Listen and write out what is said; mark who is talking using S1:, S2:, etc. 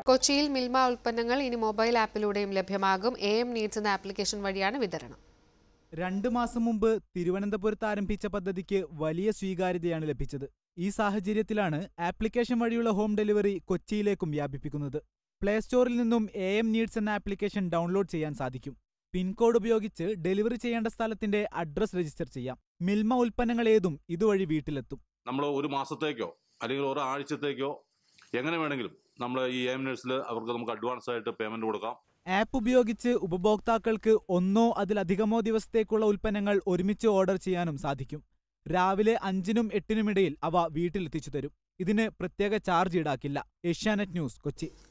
S1: കൊച്ചിയിൽ മിൽമ ഉൽപ്പന്നങ്ങൾ ഇനി മൊബൈൽ ആപ്പിലൂടെയും ലഭ്യമാകും എ എം നീഡ്സ് എന്ന ആപ്ലിക്കേഷൻ വഴിയാണ് വിതരണം
S2: രണ്ട് മാസം മുമ്പ് തിരുവനന്തപുരത്ത് ആരംഭിച്ച പദ്ധതിക്ക് വലിയ സ്വീകാര്യതയാണ് ലഭിച്ചത് ഈ സാഹചര്യത്തിലാണ് ആപ്ലിക്കേഷൻ വഴിയുള്ള ഹോം ഡെലിവറി കൊച്ചിയിലേക്കും വ്യാപിപ്പിക്കുന്നത് പ്ലേ സ്റ്റോറിൽ നിന്നും എ എം നീഡ്സ് എന്ന ആപ്ലിക്കേഷൻ ഡൗൺലോഡ് ചെയ്യാൻ സാധിക്കും പിൻകോഡ് ഉപയോഗിച്ച് ഡെലിവറി ചെയ്യേണ്ട സ്ഥലത്തിന്റെ അഡ്രസ് രജിസ്റ്റർ ചെയ്യാം മിൽമ ഉൽപ്പന്നങ്ങൾ ഏതും ഇതുവഴി വീട്ടിലെത്തും
S3: നമ്മൾ ഒരു മാസത്തേക്കോ അല്ലെങ്കിൽ ഒരാഴ്ചത്തേക്കോ എങ്ങനെ വേണമെങ്കിലും നമ്മൾ ഈ എം നേഴ്സിൽ അവർക്ക് നമുക്ക് അഡ്വാൻസ് ആയിട്ട് പേയ്മെന്റ് കൊടുക്കാം
S2: ആപ്പ് ഉപയോഗിച്ച് ഉപഭോക്താക്കൾക്ക് ഒന്നോ അതിലധികമോ ദിവസത്തേക്കുള്ള ഉൽപ്പന്നങ്ങൾ ഒരുമിച്ച് ഓർഡർ ചെയ്യാനും സാധിക്കും രാവിലെ അഞ്ചിനും എട്ടിനുമിടയിൽ അവ വീട്ടിലെത്തിച്ചു തരും ഇതിന് പ്രത്യേക ചാർജ് ഈടാക്കില്ല ഏഷ്യാനെറ്റ് ന്യൂസ് കൊച്ചി